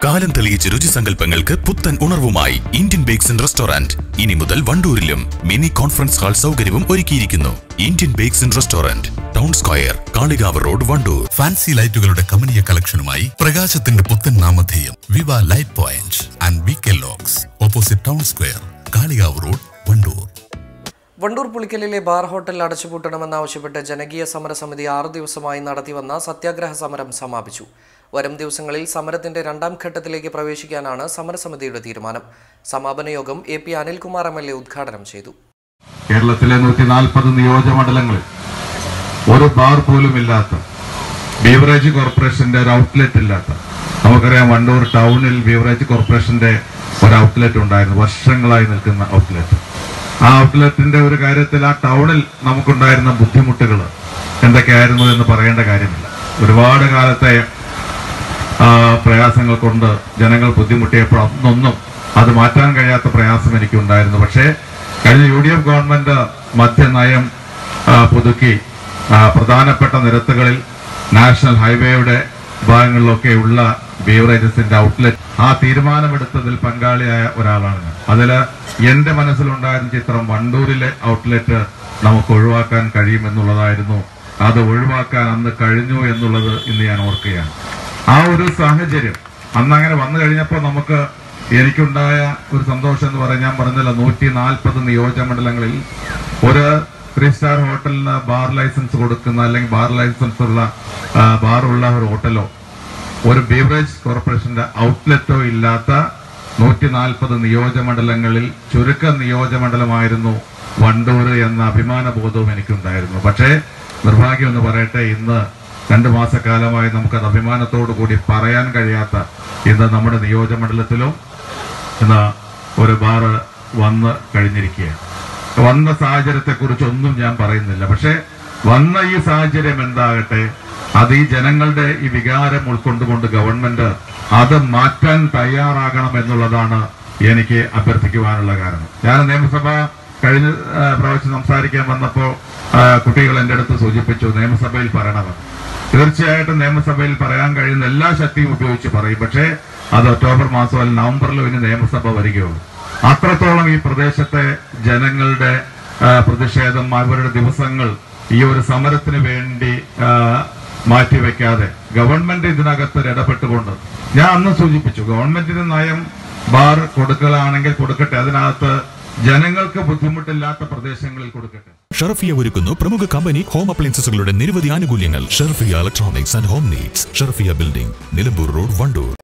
കാലം തെളിയിച്ച രുചി സങ്കല്പങ്ങൾക്ക് പുത്തൻ ഉണർവുമായി ഇന്ത്യൻ ബേക്സ് ആൻഡ് റെസ്റ്റോറന്റ് ഇനി മുതൽ വണ്ടൂരിലും മിനി കോൺഫറൻസ് ഹാൾ സൗകര്യവും ഒരുക്കിയിരിക്കുന്നു Indian bakes and restaurant town square Kalikavu road Wandoor fancy ലൈറ്റുകളുടെ കമനീയ കളക്ഷനുമായി പ്രകാശത്തിന്റെ പുത്തൻ നാമധേയം Viva light point and V K locks opposite town square Kalikavu road Wandoor Wandoor പുളിക്കലിലെ ബാർ ഹോട്ടൽ അടച്ചുപൂട്ടണമെന്നാവശ്യപ്പെട്ട് ജനകീയ സമരസമിതി ആറു ദിവസമായി നടത്തിവന്ന സത്യാഗ്രഹ സമരം സമാപിച്ചു വരും ദിവസങ്ങളിൽ സമരത്തിന്റെ രണ്ടാം ഘട്ടത്തിലേക്ക് പ്രവേശിക്കാനാണ് സമരസമിതിയുടെ തീരുമാനം സമാപന യോഗം A P Anilkumar M L A ഉദ്ഘാടനം ചെയ്തു കേരളത്തിലെ നൂറ്റി നാൽപ്പത് നിയോജകമണ്ഡലങ്ങളിൽ ഒരു ബാർ പോലും ഇല്ലാത്ത ബീവറേജ് കോർപ്പറേഷന്റെ ഒരു ഔട്ട്ലെറ്റ് ഇല്ലാത്ത നമുക്കറിയാം വണ്ടൂർ ടൗണിൽ ബീവറേജ് കോർപ്പറേഷന്റെ ഒരു ഔട്ട്ലെറ്റ് ഉണ്ടായിരുന്നു വർഷങ്ങളായി നിൽക്കുന്ന ഔട്ട്ലെറ്റ് ആ ഔട്ട്ലെറ്റിന്റെ ഒരു കാര്യത്തിൽ ആ ടൗണിൽ നമുക്കുണ്ടായിരുന്ന ബുദ്ധിമുട്ടുകൾ എന്തൊക്കെയായിരുന്നു എന്ന് പറയേണ്ട കാര്യമില്ല ഒരുപാട് കാലത്തെ ആ, പ്രയാസങ്ങൾ കൊണ്ട് ജനങ്ങൾ ബുദ്ധിമുട്ടിയപ്പോൾ അന്നൊന്നും അത് മാറ്റാൻ കഴിയാത്ത പ്രയാസം എനിക്കുണ്ടായിരുന്നു പക്ഷേ കഴിഞ്ഞ യു ഡി എഫ് ഗവൺമെന്റ് മദ്യനയം ആ, പുതുക്കി ആ, പ്രധാനപ്പെട്ട നിരത്തുകളിൽ നാഷണൽ ഹൈവേയുടെ ഭാഗങ്ങളിലൊക്കെയുള്ള ബീവറേജസിന്റെ ഔട്ട്ലെറ്റ് ആ തീരുമാനമെടുത്തതിൽ പങ്കാളിയായ ഒരാളാണ് ഞാൻ അതില് എന്റെ മനസ്സിലുണ്ടായിരുന്ന ചിത്രം വണ്ടൂരിലെ ഔട്ട്ലെറ്റ് നമുക്ക് ഒഴിവാക്കാൻ കഴിയുമെന്നുള്ളതായിരുന്നു അത് ഒഴിവാക്കാൻ അന്ന് കഴിഞ്ഞു എന്നുള്ളത് ഇന്ന് ഞാൻ ഓർക്കുകയാണ് ആ ഒരു സാഹചര്യം അന്ന് അങ്ങനെ വന്നു കഴിഞ്ഞപ്പോൾ നമുക്ക് എനിക്കുണ്ടായ ഒരു സന്തോഷം എന്ന് പറയാൻ ഞാൻ പറഞ്ഞല്ലോ നൂറ്റി നാൽപ്പത് നിയോജകമണ്ഡലങ്ങളിൽ ഒരു ത്രീ സ്റ്റാർ ഹോട്ടലിന് ബാർ ലൈസൻസ് കൊടുക്കുന്ന അല്ലെങ്കിൽ ബാർ ലൈസൻസ് ഉള്ള ആ, ബാറുള്ള ഒരു ഹോട്ടലോ ഒരു ബീവറേജ് കോർപ്പറേഷന്റെ ഔട്ട്ലെറ്റോ ഇല്ലാത്ത നൂറ്റി നാൽപ്പത് നിയോജകമണ്ഡലങ്ങളിൽ ചുരുക്ക നിയോജകമണ്ഡലമായിരുന്നു വണ്ടൂർ എന്ന അഭിമാന ബോധവും എനിക്കുണ്ടായിരുന്നു പക്ഷേ നിർഭാഗ്യം എന്ന് പറയട്ടെ ഇന്ന് രണ്ടു മാസക്കാലമായി നമുക്കത് അഭിമാനത്തോടു കൂടി പറയാൻ കഴിയാത്ത ഇന്ന് നമ്മുടെ നിയോജകമണ്ഡലത്തിലും ഇന്ന് ഒരു ബാറ് വന്ന് കഴിഞ്ഞിരിക്കുകയാണ് വന്ന സാഹചര്യത്തെക്കുറിച്ചൊന്നും ഞാൻ പറയുന്നില്ല പക്ഷേ വന്ന ഈ സാഹചര്യം എന്താകട്ടെ അത് ഈ ജനങ്ങളുടെ ഈ വികാരം ഉൾക്കൊണ്ടുകൊണ്ട് ഗവൺമെന്റ് അത് മാറ്റാൻ തയ്യാറാകണം എന്നുള്ളതാണ് എനിക്ക് അഭ്യർത്ഥിക്കുവാനുള്ള കാരണം ഞാൻ നിയമസഭ കഴിഞ്ഞ ആ, പ്രാവശ്യം സംസാരിക്കാൻ വന്നപ്പോൾ ആ, കുട്ടികൾ എൻ്റെ അടുത്ത് സൂചിപ്പിച്ചു നിയമസഭയിൽ പറയണമെന്ന് തീർച്ചയായിട്ടും നിയമസഭയിൽ പറയാൻ കഴിയുന്ന എല്ലാ ശക്തിയും ഉപയോഗിച്ച് പറയും പക്ഷേ അത് ഒക്ടോബർ മാസം അല്ലെങ്കിൽ നവംബറിലോ ഇനി നിയമസഭ വരികയുള്ളൂ അത്രത്തോളം ഈ പ്രദേശത്തെ ജനങ്ങളുടെ ആ, പ്രതിഷേധം അവരുടെ ദിവസങ്ങൾ ഈ ഒരു സമരത്തിന് വേണ്ടി ആ, മാറ്റിവെക്കാതെ ഗവൺമെന്റ് ഇതിനകത്ത് ഒരു ഇടപെട്ടുകൊണ്ട് ഞാൻ അന്ന് സൂചിപ്പിച്ചു ഗവൺമെന്റിന് നയം ബാർ കൊടുക്കലാണെങ്കിൽ കൊടുക്കട്ടെ അതിനകത്ത് ജനങ്ങൾക്ക് ബുദ്ധിമുട്ടില്ലാത്ത പ്രദേശങ്ങളിൽ കൊടുക്കട്ടെ ഷർഫിയ ഒരുക്കുന്നു പ്രമുഖ കമ്പനി ഹോം അപ്ലയൻസസുകളുടെ നിരവധി ആനുകൂല്യങ്ങൾ Sharfiya electronics and home needs Sharfiya building Nilambur road Wandoor